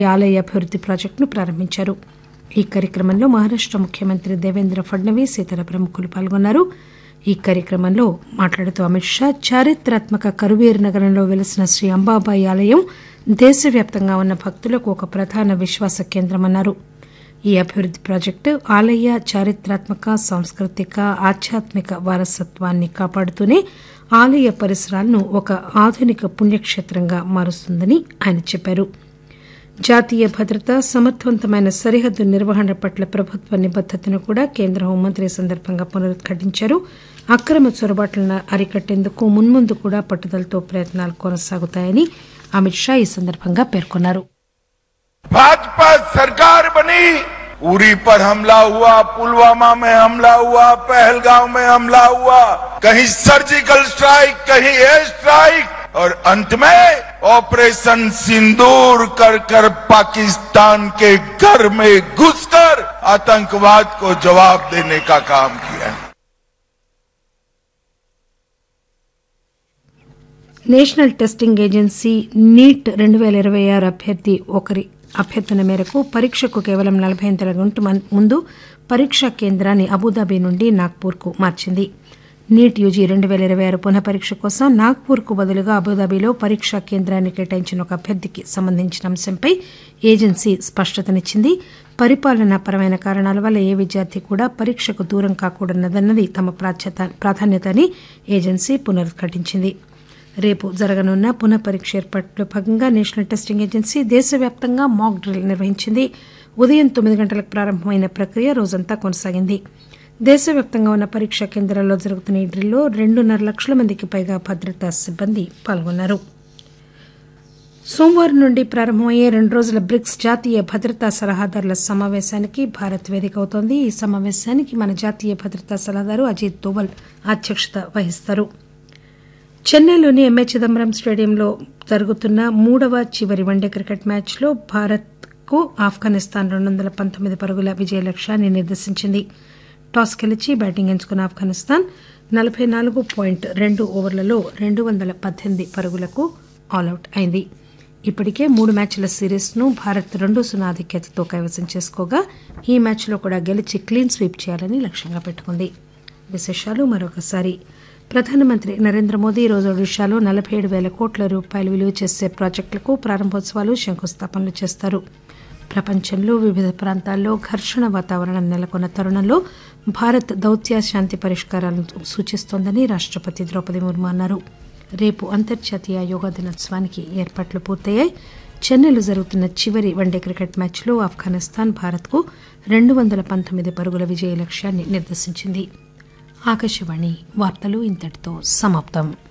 ఆలయ అభివృద్ది ప్రాజెక్టును ప్రారంభించారు ఈ కార్యక్రమంలో మహారాష్ట ముఖ్యమంత్రి దేవేంద్ర ఫడ్నవీస్ ఇతర ప్రముఖులు పాల్గొన్నారు ఈ కార్యక్రమంలో మాట్లాడుతూ అమిత్ షా చారిత్రాత్మక కరువీర్ నగరంలో వెలిసిన శ్రీ అంబాబాయి ఆలయం దేశవ్యాప్తంగా ఉన్న భక్తులకు ఒక ప్రధాన విశ్వాస కేంద్రమన్నారు ఈ అభివృద్ది ప్రాజెక్టు ఆలయ చారిత్రాత్మక సాంస్కృతిక ఆధ్యాత్మిక వారసత్వాన్ని కాపాడుతూనే ఆలయ పరిసరాలను ఒక ఆధునిక పుణ్యక్షేత్రంగా మారుస్తుందని ఆయన చెప్పారు జాతీయ భద్రత సమర్థవంతమైన సరిహద్దు నిర్వహణ పట్ల ప్రభుత్వ నిబద్దతను కూడా కేంద్ర హోంమంత్రి ఈ సందర్భంగా పునరుద్ఘాటించారు అక్రమ చొరబాట్లను అరికట్టేందుకు మున్ముందు కూడా పట్టుదలతో ప్రయత్నాలు కొనసాగుతాయని అమిత్ షా ఈ సందర్భంగా పేర్కొన్నారు भाजपा सरकार बनी उरी पर हमला हुआ पुलवामा में हमला हुआ पहलगांव में हमला हुआ कहीं सर्जिकल स्ट्राइक कहीं एयर स्ट्राइक और अंत में ऑपरेशन सिंदूर कर कर पाकिस्तान के घर में घुसकर आतंकवाद को जवाब देने का काम किया है నేషనల్ టెస్టింగ్ ఏజెన్సీ నీట్ రెండు పేల ఇరవై ఆరు అభ్యర్థి ఒకరి అభ్యర్థన మేరకు పరీక్షకు కేవలం నలభై ఎనిమిది గంటల ముందు పరీక్షా కేంద్రాన్ని అబుదాబి నుండి నాగ్పూర్కు మార్చింది నీట్ యూజీ రెండు పేల ఇరవై ఆరు పునః పరీక్ష కోసం నాగ్పూర్కు బదులుగా అబుదాబిలో పరీక్షా కేంద్రాన్ని కేటాయించిన ఒక అభ్యర్థికి సంబంధించిన అంశంపై ఏజెన్సీ స్పష్టతనిచ్చింది పరిపాలనాపరమైన కారణాల వల్ల ఏ విద్యార్థి కూడా పరీక్షకు దూరం కాకూడదన్నది తమ ప్రాధాన్యత అని ఏజెన్సీ పునరుద్ఘాటించింది రేపు జరగనున్న పునః పరీక్ష ఏర్పాట్లో భాగంగా నేషనల్ టెస్టింగ్ ఏజెన్సీ దేశవ్యాప్తంగా మాక్ డ్రిల్ నిర్వహించింది ఉదయం తొమ్మిది గంటలకు ప్రారంభమైన ప్రక్రియ రోజంతా కొనసాగింది దేశవ్యాప్తంగా ఉన్న పరీక్షా కేంద్రాల్లో జరుగుతున్న ఈ డ్రిల్లో రెండున్నర లక్షల మందికి పైగా భద్రతా సిబ్బంది పాల్గొన్నారు సోమవారం నుండి ప్రారంభమయ్యే రెండు రోజుల బ్రిక్స్ జాతీయ భద్రతా సలహాదారుల సమావేశానికి భారత్ వేదిక అవుతోంది ఈ సమావేశానికి మన జాతీయ భద్రతా సలహాదారు అజిత్ దోవల్ అధ్యక్షత వహిస్తారు చెన్నైలోని ఎంఏ చిదంబరం స్టేడియంలో జరుగుతున్న మూడవ చివరి వన్డే క్రికెట్ మ్యాచ్లో భారత్కు ఆఫ్ఘనిస్తాన్ రెండు వందల పంతొమ్మిది పరుగుల విజయ లక్ష్యాన్ని నిర్దేశించింది టాస్ గెలిచి బ్యాటింగ్ ఎంచుకున్న ఆఫ్ఘనిస్తాన్ నలభై నాలుగు పాయింట్ రెండు ఓవర్లలో రెండు వందల పద్దెనిమిది పరుగులకు ఆలౌట్ అయింది ఇప్పటికే మూడు మ్యాచ్ల సిరీస్ను భారత్ రెండు సున్నా ఆధిక్యతతో కైవసం చేసుకోగా ఈ మ్యాచ్లో కూడా గెలిచి క్లీన్ స్వీప్ చేయాలని లక్ష్యంగా పెట్టుకుంది విశేషాలు మరొకసారి ప్రధానమంత్రి నరేంద్ర మోదీ ఈరోజు ఒడిశాలో నలభై ఏడు పేల కోట్ల రూపాయలు విలువ చేసే ప్రాజెక్టులకు ప్రారంభోత్సవాలు శంకుస్థాపనలు చేస్తారు ప్రపంచంలో వివిధ ప్రాంతాల్లో ఘర్షణ వాతావరణం నెలకొన్న తరుణంలో భారత్ దౌత్య శాంతి పరిష్కారాలను సూచిస్తోందని రాష్టపతి ద్రౌపది ముర్ము అన్నారు రేపు అంతర్జాతీయ యోగా దినోత్సవానికి ఏర్పాట్లు పూర్తయ్యాయి చెన్నైలో జరుగుతున్న చివరి వన్డే క్రికెట్ మ్యాచ్లో ఆఫ్ఘనిస్తాన్ భారత్కు రెండు వందల పంతొమ్మిది పరుగుల విజయ లక్ష్యాన్ని నిర్దేశించింది ఆకాశవాణి వార్తలు ఇంతటితో సమాప్తం